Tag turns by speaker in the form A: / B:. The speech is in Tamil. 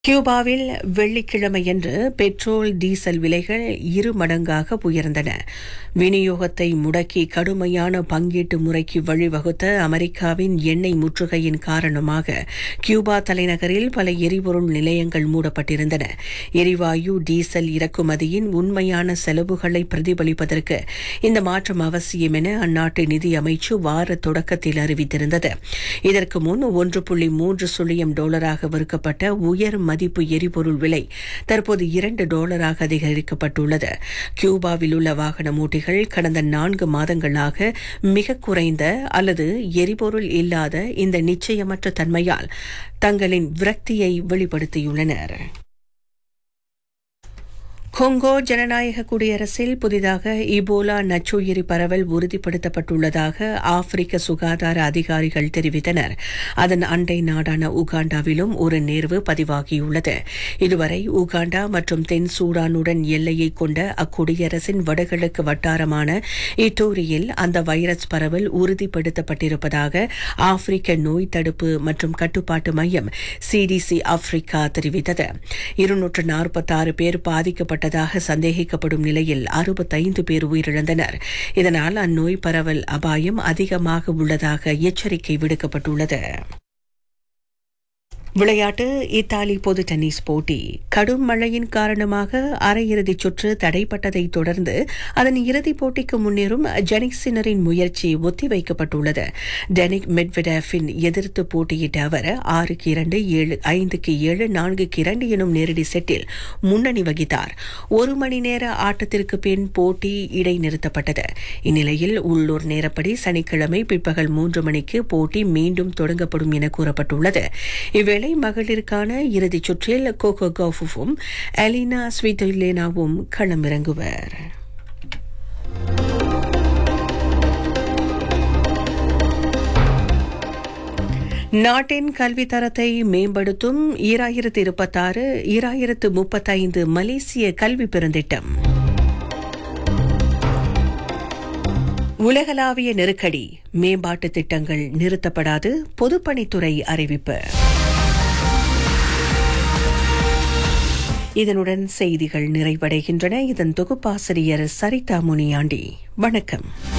A: கியூபாவில் வெள்ளிக்கிழமையன்று பெட்ரோல் டீசல் விலைகள் இரு மடங்காக உயர்ந்தன விநியோகத்தை முடக்கி கடுமையான பங்கீட்டு முறைக்கு வழிவகுத்த அமெரிக்காவின் எண்ணெய் முற்றுகையின் காரணமாக கியூபா தலைநகரில் பல எரிபொருள் நிலையங்கள் மூடப்பட்டிருந்தன எரிவாயு டீசல் இறக்குமதியின் உண்மையான செலவுகளை பிரதிபலிப்பதற்கு இந்த மாற்றம் அவசியம் என அந்நாட்டு நிதி அமைச்சு வார தொடக்கத்தில் அறிவித்திருந்தது இதற்கு முன் ஒன்று புள்ளி மூன்று சுழியம் டாலராக விற்கப்பட்ட உயர் மதிப்பு எரிபொருள் விலை தற்போது இரண்டு டாலராக அதிகரிக்கப்பட்டுள்ளது கியூபாவில் உள்ள வாகன மூட்டிகள் கடந்த நான்கு மாதங்களாக மிக குறைந்த அல்லது எரிபொருள் இல்லாத இந்த நிச்சயமற்ற தன்மையால் தங்களின் விரக்தியை வெளிப்படுத்தியுள்ளனர் கொங்கோ ஜனநாயக குடியரசில் புதிதாக இபோலா நச்சுயிரி பரவல் உறுதிப்படுத்தப்பட்டுள்ளதாக ஆப்பிரிக்க சுகாதார அதிகாரிகள் தெரிவித்தனர் அதன் அண்டை நாடான உகாண்டாவிலும் ஒரு நேர்வு பதிவாகியுள்ளது இதுவரை உகாண்டா மற்றும் தென் சூடானுடன் எல்லையை கொண்ட அக்குடியரசின் வடகிழக்கு வட்டாரமான இட்டோரியில் அந்த வைரஸ் பரவல் உறுதிப்படுத்தப்பட்டிருப்பதாக ஆப்பிரிக்க நோய் தடுப்பு மற்றும் கட்டுப்பாட்டு மையம் சிடிசி ஆப்பிரிக்கா தெரிவித்தது இருநூற்று நாற்பத்தாறு பேர் பாதிக்கப்பட்ட ஏற்பட்டதாக சந்தேகிக்கப்படும் நிலையில் அறுபத்தைந்து பேர் உயிரிழந்தனர் இதனால் அந்நோய் பரவல் அபாயம் அதிகமாக உள்ளதாக எச்சரிக்கை விடுக்கப்பட்டுள்ளது விளையாட்டு இத்தாலி பொது டென்னிஸ் போட்டி கடும் மழையின் காரணமாக அரையிறுதிச் சுற்று தடைப்பட்டதை தொடர்ந்து அதன் இறுதிப் போட்டிக்கு முன்னேறும் ஜெனிக் சின்னரின் முயற்சி ஒத்திவைக்கப்பட்டுள்ளது டெனிக் மெட்வெடேஃபின் எதிர்த்து போட்டியிட்ட அவர் ஆறுக்கு இரண்டு ஏழு ஐந்துக்கு ஏழு நான்குக்கு இரண்டு எனும் நேரடி செட்டில் முன்னணி வகித்தார் ஒரு மணி நேர ஆட்டத்திற்கு பின் போட்டி இடைநிறுத்தப்பட்டது இந்நிலையில் உள்ளூர் நேரப்படி சனிக்கிழமை பிற்பகல் மூன்று மணிக்கு போட்டி மீண்டும் தொடங்கப்படும் என கூறப்பட்டுள்ளது இவ்வேளை வேளை மகளிருக்கான இறுதிச் சுற்றில் கோகோ கவுஃபும் அலினா ஸ்வீட்டலேனாவும் களமிறங்குவர் நாட்டின் கல்வி தரத்தை மேம்படுத்தும் ஈராயிரத்து இருபத்தாறு ஈராயிரத்து முப்பத்தைந்து மலேசிய கல்வி பெருந்திட்டம் உலகளாவிய நெருக்கடி மேம்பாட்டு திட்டங்கள் நிறுத்தப்படாது பொதுப்பணித்துறை அறிவிப்பு இதனுடன் செய்திகள் நிறைவடைகின்றன இதன் தொகுப்பாசிரியர் சரிதா முனியாண்டி வணக்கம்